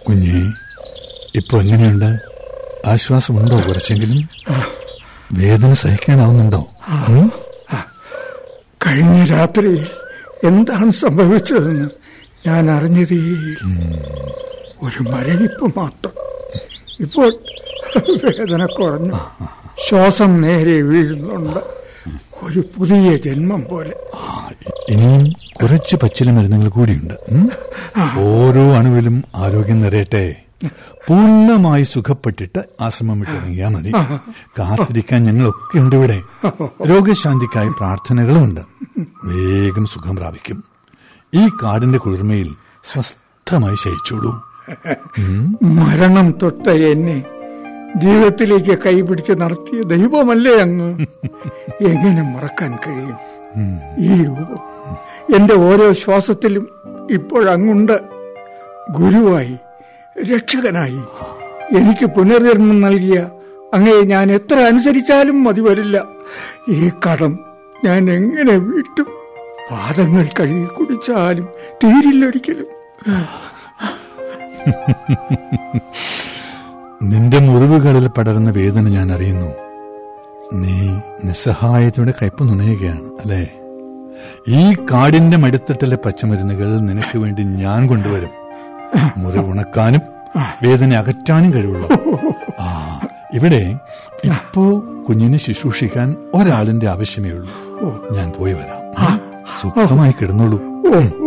കുഞ്ഞേ ഇപ്പൊ എങ്ങനെയുണ്ട് ആശ്വാസമുണ്ടോ കുറച്ചെങ്കിലും വേദന സഹിക്കാനാവുന്നുണ്ടോ ഉം? കഴിഞ്ഞ രാത്രിയിൽ എന്താണ് സംഭവിച്ചതെന്ന് ഞാൻ അറിഞ്ഞതേയില്ല ഒരു മരവിപ്പ് മാത്രം ഇപ്പോൾ വേദന കുറഞ്ഞു ശ്വാസം നേരെ വീഴുന്നുണ്ട് ഒരു പുതിയ ജന്മം പോലെ ആ, ഇനിയും കുറച്ച് പച്ചില മരുന്നുകൾ കൂടിയുണ്ട് ഉം? ഓരോ അണുവിലും ആരോഗ്യം നിറയട്ടെ പൂർണ്ണമായി സുഖപ്പെട്ടിട്ട് ആശ്രമം വിട്ടിറങ്ങിയാൽ മതി കാത്തിരിക്കാൻ ഞങ്ങളൊക്കെ ഉണ്ട് ഇവിടെ രോഗശാന്തിക്കായി പ്രാർത്ഥനകളുമുണ്ട് വേഗം സുഖം പ്രാപിക്കും ഈ കാടിന്റെ കുളിർമയിൽ സ്വസ്ഥമായി ശയിച്ചോളൂ മരണം തൊട്ട എന്നെ ജീവിതത്തിലേക്ക് കൈപിടിച്ച് നടത്തിയ ദൈവമല്ലേ അങ്ങ് എങ്ങനെ മറക്കാൻ കഴിയും ഈ രൂപം എന്റെ ഓരോ ശ്വാസത്തിലും ഇപ്പോഴങ്ങുണ്ട് ഗുരുവായി രക്ഷകനായി എനിക്ക് പുനർജന്മം നൽകിയ അങ്ങയെ ഞാൻ എത്ര അനുസരിച്ചാലും മതി വരില്ല ഈ കടം ഞാൻ എങ്ങനെ വീട്ടും പാദങ്ങൾ കഴുകി കുടിച്ചാലും തീരില്ലൊരിക്കലും നിന്റെ മുറിവുകളിൽ പടരുന്ന വേദന ഞാൻ അറിയുന്നു നീ നിസ്സഹായതയുടെ കയ്പ് നുണയുകയാണ് അല്ലേ ഈ കാടിന്റെ മടിത്തട്ടിലെ പച്ചമരുന്നുകൾ നിനക്ക് വേണ്ടി ഞാൻ കൊണ്ടുവരും മുറിവ് ഉണക്കാനും വേദന അകറ്റാനും കഴിവുള്ളൂ ആ ഇവിടെ ഇപ്പോ കുഞ്ഞിനെ ശുശ്രൂഷിക്കാൻ ഒരാളിന്റെ ആവശ്യമേ ഉള്ളൂ ഞാൻ പോയി വരാം സുഖമായി കിടന്നോളൂ ഓ